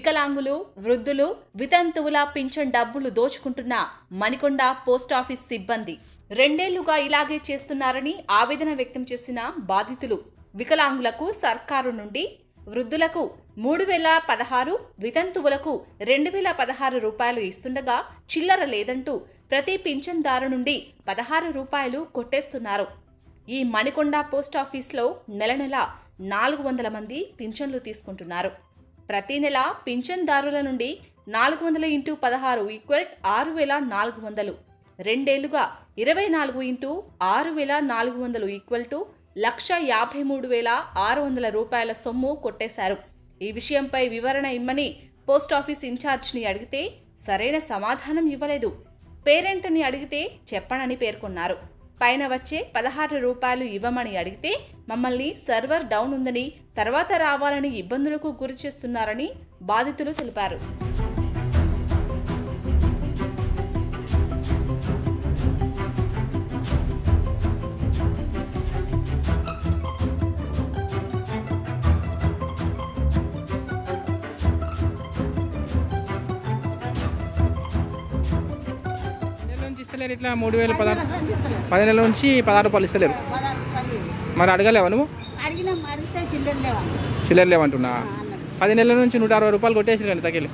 వికలాంగులు వృద్ధులు వితంతువుల పింఛన్ డబ్బులు దోచుకుంటున్న మణికొండ పోస్టాఫీస్ సిబ్బంది రెండేళ్లుగా ఇలాగే చేస్తున్నారని ఆవేదన వ్యక్తం చేసిన బాధితులు వికలాంగులకు సర్కారు నుండి వృద్ధులకు మూడు వేల పదహారు వితంతువులకు రెండు వేల పదహారు రూపాయలు ఇస్తుండగా చిల్లర లేదంటూ ప్రతి పింఛన్దారు నుండి పదహారు రూపాయలు కొట్టేస్తున్నారు ఈ మణికొండ పోస్టాఫీస్లో నెల నెల నాలుగు వందల మంది పింఛన్లు తీసుకుంటున్నారు ప్రతి నెల పింఛన్దారుల నుండి నాలుగు వందల ఇంటూ పదహారు ఈక్వల్ ఆరు వేల నాలుగు వందలు రెండేళ్లుగా ఇరవై నాలుగు ఇంటూ ఆరు వేల నాలుగు వందలు ఈక్వల్ టు లక్ష యాభై మూడు వేల ఆరు వందల రూపాయల సొమ్ము కొట్టేశారు ఈ విషయంపై వివరణ ఇమ్మని పోస్టాఫీస్ ఇన్ఛార్జ్ని అడిగితే సరైన సమాధానం ఇవ్వలేదు పేరెంట్ అని అడిగితే చెప్పనని పేర్కొన్నారు పైన వచ్చే పదహారు రూపాయలు ఇవ్వమని అడిగితే మమ్మల్ని సర్వర్ డౌన్ ఉందని తర్వాత రావాలని ఇబ్బందులకు గురి చేస్తున్నారని బాధితులు తెలిపారు నెల నుంచి ఇస్తలేరు ఇట్లా మూడు వేలు పదహారు పది నెలల నుంచి పదహారు రూపాయలు ఇస్తలేరు పదహారు రూపాయలు మరి అడగలేవా నువ్వు అడిగినాం అడిగితే చిల్లర లేవా చిల్లర లేవంటున్నా పది నెలల నుంచి నూట అరవై రూపాయలు కొట్టేసి కానీ తగిలి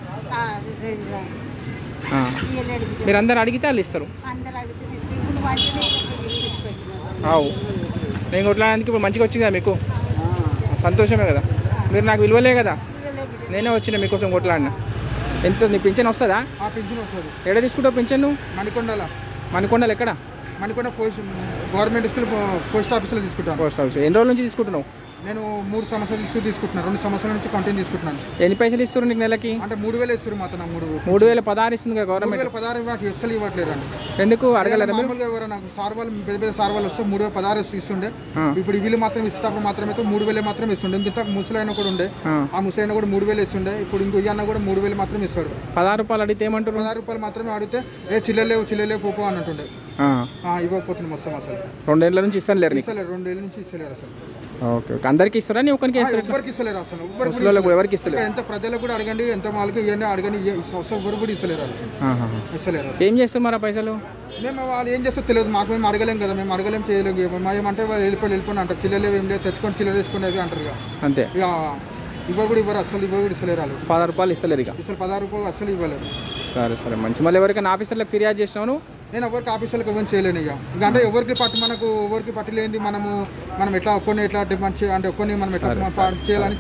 ఇయ్యలేడు మీరు అందరు అడిగితే వాళ్ళు ఇస్తారు అందరు అడిగితే ఇస్తే ఇప్పుడు వాటిని పెట్టినారు ఆవు నేను కొట్టడానికి ఇప్పుడు మంచిగా వచ్చింది కదా మీకు సంతోషమే కదా మీరు నాకు విలువలే కదా నేనే వచ్చిన మీకోసం కొట్లాడినా ఎంత నీ పింఛన్ వస్తుందా ఆ పింఛన్ వస్తుంది ఎక్కడ తీసుకుంటావు పింఛన్ నువ్వు మణికొండల మణికొండలు ఎక్కడ మణికొండ పోస్ట్ గవర్నమెంట్ స్కూల్ పో- పోస్ట్ ఆఫీస్లో తీసుకుంటాను పోస్ట్ ఆఫీస్ ఎన్ని రోజుల నుంచి తీసుకుంటున్నావు నేను మూడు సంవత్సరాలు ఇస్తూ తీసుకుంటున్నాను రెండు సంవత్సరాల నుంచి కంటిన్యూ తీసుకుంటున్నాను ఎన్ని పైసలు ఇస్తారు నీకు నెలకి అంటే మూడు వేలు ఇస్తారు మాత్రం నాకు మూడు మూడు వేల పదహారు ఇస్తుంది కదా మూడు గవర్నమెంట్ వేల పదహారు నాకు ఎస్ఎల్ ఇవ్వట్లేరు అండి ఎందుకు అడగలేదా మీరు మామూలుగా ఎవరు నాకు సార్ వాళ్ళు పెద్ద పెద్ద సార్ వాళ్ళు వస్తే మూడు వేల పదహారు ఇస్తూ ఇస్తుండే ఆ. ఇప్పుడు వీళ్ళు మాత్రం ఇస్తేటప్పుడు మాత్రమే అయితే మూడు వేలే మాత్రం ఇస్తుండే ఇంత ముసలైన కూడా ఉండే ఆ. ఆ ముసలైన కూడా మూడు వేలు ఇస్తుండే ఇప్పుడు ఇంకో అన్న కూడా మూడు వేలు మాత్రం ఇస్తాడు పదహారు రూపాయలు అడిగితే ఏమంటారు పదహారు రూపాయలు మాత్రమే అడిగితే ఏ చిల్లలేవు చిల్లలేవు పోపో అని అంటుండే ఆ, ఆ, ఇవ్వకపోతున్నాం వస్తాం అసలు రెండేళ్ల నుంచి ఇస్తాను లేరు నీకు ఇస్తలేరు రెండేళ్ళ నుంచి ఇస్తలేరు అసలు ఓకే ఓకే అందరికి ఇస్తారా నీ ఒక్కరికి ఆ, ఇస్తారు ఎవ్వరికి ఇస్తలేరు అసలు ఎవ్వరికి కూడా ముసలిళ్ళకు ఎవరికి ఇస్తలేరు ఎంత ప్రజలకు కూడా అడగండి ఎంత వాళ్ళకి ఇవ్వండి అడగండి ఇయ్య- అసలు ఎవరు కూడా ఇస్తలేరు వాళ్ళు ఆహాహా. ఇస్తలేరు అసలు ఏం చేస్తారు మరి ఆ పైసలు మేము వాళ్ళు ఏం చేస్తారో తెలియదు మాకు మేము అడగలేం కదా మేము అడగలేం చేయలేం ఇక మేము ఏమంటే వాళ్ళు వెళ్ళిపోయి వెళ్ళిపోయి అంటారు చిల్లలేవు ఏం లేదు తెచ్చుకొని చిల్లర తెచ్చుకొని అవి అంటారు ఇక అంతే ఇక ఇవ్వరు కూడా ఇవ్వరు అసలు ఇవ్వరు కూడా ఇస్తలేరు వాళ్ళు పదహారు రూపాయలు ఇస్తలేరు ఇక అసలు పదహారు రూపాయలు అసలు ఇవ్వలేరు సరే సరే మంచి మళ్ళీ ఎవరికైనా ఆఫీసర్లకు ఫిర్యాదు చేసినావు నువ్వు? నేను ఎవరికి ఆఫీసర్లకు ఎవరిని చేయలేను ఇక ఇక అంటే ఎవరికి పట్టు మనకు ఎవరికి పట్టు లేనిది మనము మనం ఎట్లా ఒక్కొని ఎట్లా డిమాండ్ చే అంటే ఒక్కొని మనం ఎట్లా సరే, పా- చేయాలని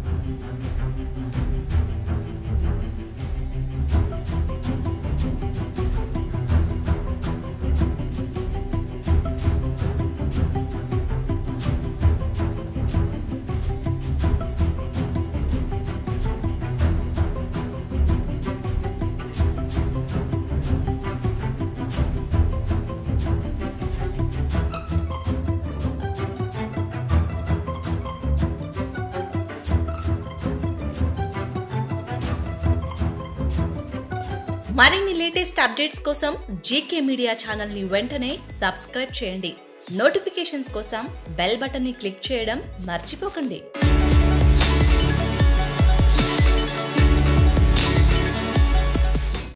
మరిన్ని లేటెస్ట్ అప్డేట్స్ కోసం జీకే మీడియా ఛానల్ని వెంటనే సబ్స్క్రైబ్ చేయండి నోటిఫికేషన్స్ కోసం బెల్ బటన్ని క్లిక్ చేయడం మర్చిపోకండి